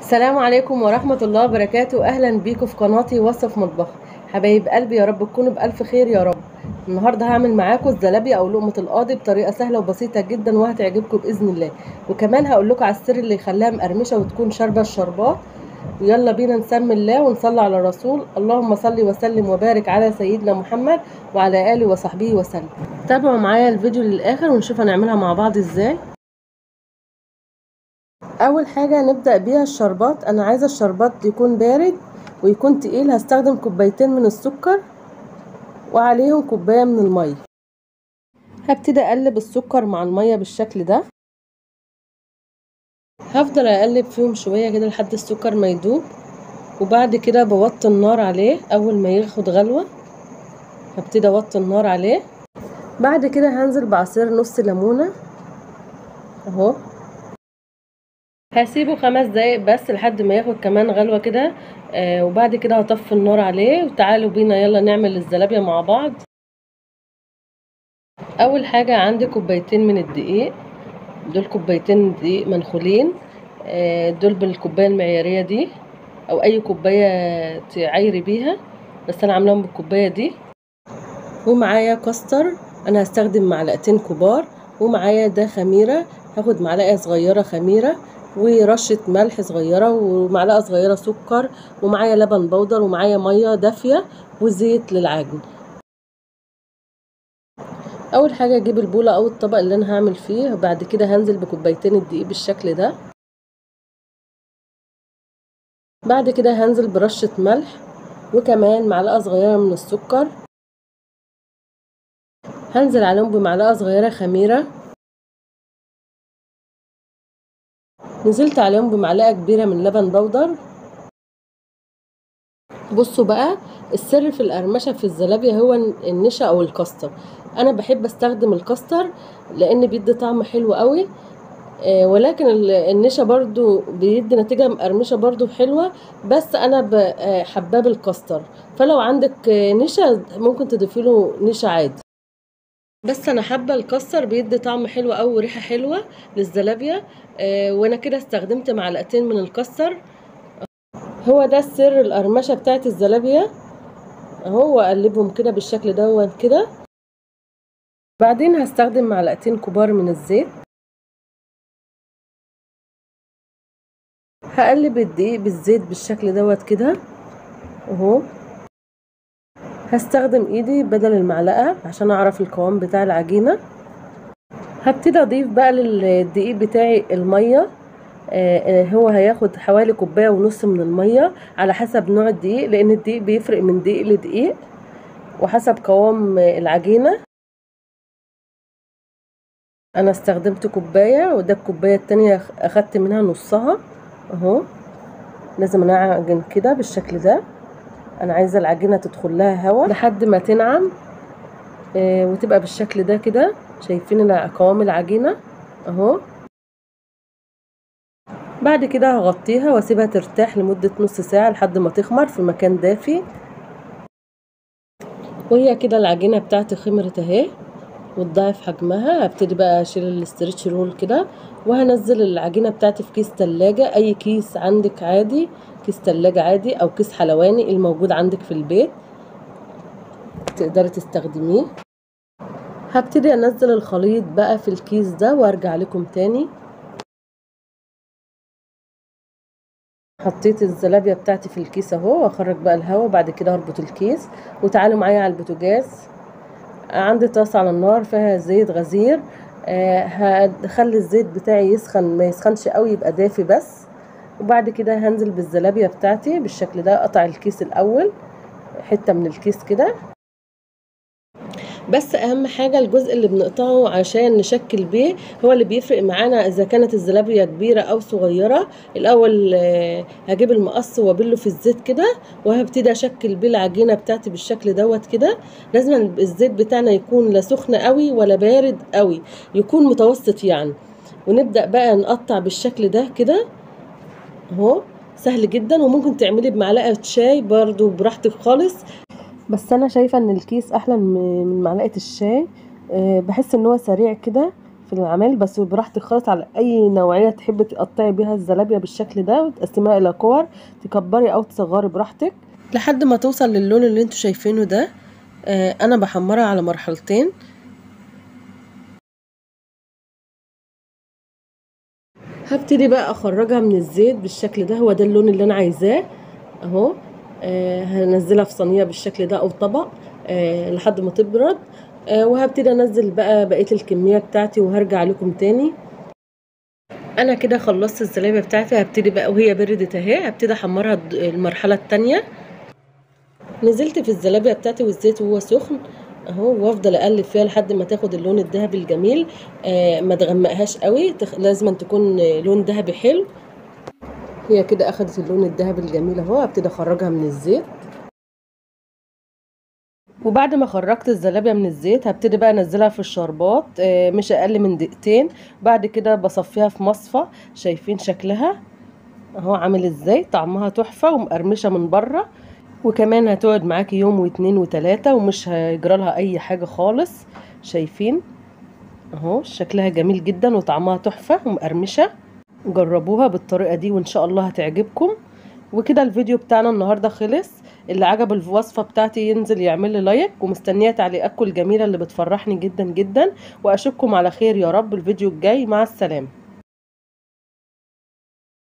السلام عليكم ورحمة الله وبركاته أهلا بيكم في قناتي وصف مطبخ حبايب قلبي يا رب تكونوا بألف خير يا رب النهاردة هعمل معاكم الزلابية أو لقمة القاضي بطريقة سهلة وبسيطة جدا وهتعجبكم بإذن الله وكمان هقول لكم على السر اللي يخليها مقرمشة وتكون شاربة الشربات ويلا بينا نسمي الله ونصلي على الرسول اللهم صل وسلم وبارك على سيدنا محمد وعلى آله وصحبه وسلم تابعوا معايا الفيديو للآخر ونشوف هنعملها مع بعض ازاي اول حاجه نبدا بيها الشربات انا عايزه الشربات يكون بارد ويكون تقيل هستخدم كوبايتين من السكر وعليهم كوبايه من الميه هبتدي اقلب السكر مع الميه بالشكل ده هفضل اقلب فيهم شويه كده لحد السكر ما يدوب وبعد كده بوطي النار عليه اول ما ياخد غلوه هبتدي اوطي النار عليه بعد كده هنزل بعصير نص ليمونه اهو هسيبه خمس دقايق بس لحد ما ياخد كمان غلوة كده آه وبعد كده هطفي النار عليه وتعالوا بينا يلا نعمل الزلابية مع بعض اول حاجة عندي كوبايتين من الدقيق دول كوبايتين دقيق منخولين آه دول بالكوباية المعيارية دي او اي كوباية تعايري بيها بس انا عاملاهم بالكوباية دي ومعايا كاستر انا هستخدم معلقتين كبار ومعايا ده خميرة هاخد معلقة صغيرة خميرة ورشة ملح صغيرة ومعلقة صغيرة سكر ومعايا لبن بودر ومعايا مية دافية وزيت للعجن اول حاجة اجيب البولة او الطبق اللي انا هعمل فيه وبعد كده هنزل بكوبايتين الدقيق بالشكل ده بعد كده هنزل برشة ملح وكمان معلقة صغيرة من السكر هنزل عليهم بمعلقة صغيرة خميرة نزلت عليهم بمعلقة كبيرة من لبن بودر بصوا بقى السر في القرمشة في الزلابية هو النشا او الكاستر انا بحب استخدم الكاستر لان بيدي طعم حلو قوي آه ولكن النشا برضو بيدي نتيجة مقرمشة برضو حلوة بس انا حباب الكاستر فلو عندك نشا ممكن تضيفي له نشا عادي بس انا حابه الكسر بيدي طعم حلو قوي وريحه حلوه للزلابيه آه وانا كده استخدمت معلقتين من الكسر هو ده السر القرمشه بتاعت الزلابيه اهو واقلبهم كده بالشكل دوت كده بعدين هستخدم معلقتين كبار من الزيت هقلب الدقيق بالزيت بالشكل دوت كده اهو هستخدم ايدي بدل المعلقة عشان اعرف القوام بتاع العجينة هبتدي اضيف بقى للدقيق بتاعي المية آه هو هياخد حوالي كوباية ونص من المية على حسب نوع الدقيق لان الدقيق بيفرق من دقيق لدقيق وحسب قوام العجينة انا استخدمت كوباية وده الكوباية التانية اخدت منها نصها اهو لازم انعجن كده بالشكل ده انا عايزه العجينه تدخل لها هواء لحد ما تنعم آه وتبقى بالشكل ده كده شايفين قوام العجينه اهو بعد كده هغطيها واسيبها ترتاح لمده نص ساعه لحد ما تخمر في مكان دافي وهي كده العجينه بتاعتي خمرت اهي وتضاعف حجمها هبتدي بقى اشيل الاسترتش رول كده وهنزل العجينه بتاعتي في كيس تلاجة اي كيس عندك عادي كيس تلاجة عادي او كيس حلواني الموجود عندك في البيت تقدري تستخدميه هبتدي انزل الخليط بقى في الكيس ده وارجع لكم تاني حطيت الزلابيه بتاعتي في الكيس اهو واخرج بقى الهواء بعد كده هربط الكيس وتعالوا معايا على البوتاجاز عندي طاسه على النار فيها زيت غزير آه هخلي الزيت بتاعي يسخن ما يسخنش قوي يبقى دافي بس وبعد كده هنزل بالزلابيه بتاعتي بالشكل ده اقطع الكيس الاول حته من الكيس كده بس اهم حاجة الجزء اللي بنقطعه عشان نشكل بيه هو اللي بيفرق معانا اذا كانت الزلابية كبيرة او صغيرة الاول هجيب المقص وابله في الزيت كده وهبتدي اشكل بيه العجينة بتاعتي بالشكل دوت كده لازم الزيت بتاعنا يكون لا سخن قوي ولا بارد قوي يكون متوسط يعني ونبدأ بقى نقطع بالشكل ده كده اهو سهل جدا وممكن تعملي بمعلقة شاي برضو براحتك خالص بس انا شايفه ان الكيس احلى من معلقه الشاي أه بحس ان هو سريع كده في العمل بس براحتك خالص على اي نوعيه تحبي تقطعي بيها الزلابيه بالشكل ده وتقسميها الى كور تكبري او تصغري براحتك لحد ما توصل للون اللي انتوا شايفينه ده آه انا بحمرها على مرحلتين هبتدي بقى اخرجها من الزيت بالشكل ده هو ده اللون اللي انا عايزاه اهو آه هنزلها في صينيه بالشكل ده او طبق آه لحد ما تبرد آه وهبتدي انزل بقى بقيه الكميه بتاعتي وهرجع لكم تاني انا كده خلصت الزلابيه بتاعتي هبتدي بقى وهي بردت اهي هبتدي احمرها المرحله التانية نزلت في الزلابيه بتاعتي والزيت وهو سخن اهو وافضل اقلب فيها لحد ما تاخد اللون الذهبي الجميل آه ما تغمقهاش قوي تخ... لازم تكون لون ذهبي حلو هي كده اخدت اللون الذهبي الجميل اهو هبتدي اخرجها من الزيت وبعد ما خرجت الزلابيه من الزيت هبتدي بقى انزلها في الشربات آه مش اقل من دقيقتين بعد كده بصفيها في مصفى شايفين شكلها اهو عامل ازاي طعمها تحفه ومقرمشه من بره وكمان هتقعد معاكي يوم واتنين وتلاتة ومش هيجرالها اي حاجة خالص شايفين اهو شكلها جميل جدا وطعمها تحفة ومقرمشة جربوها بالطريقة دي وان شاء الله هتعجبكم وكده الفيديو بتاعنا النهاردة خلص اللي عجب الوصفة بتاعتي ينزل يعمل لي لايك ومستنية تعليقاتكم الجميلة اللي بتفرحني جدا جدا واشوفكم على خير يا رب الفيديو الجاي مع السلامة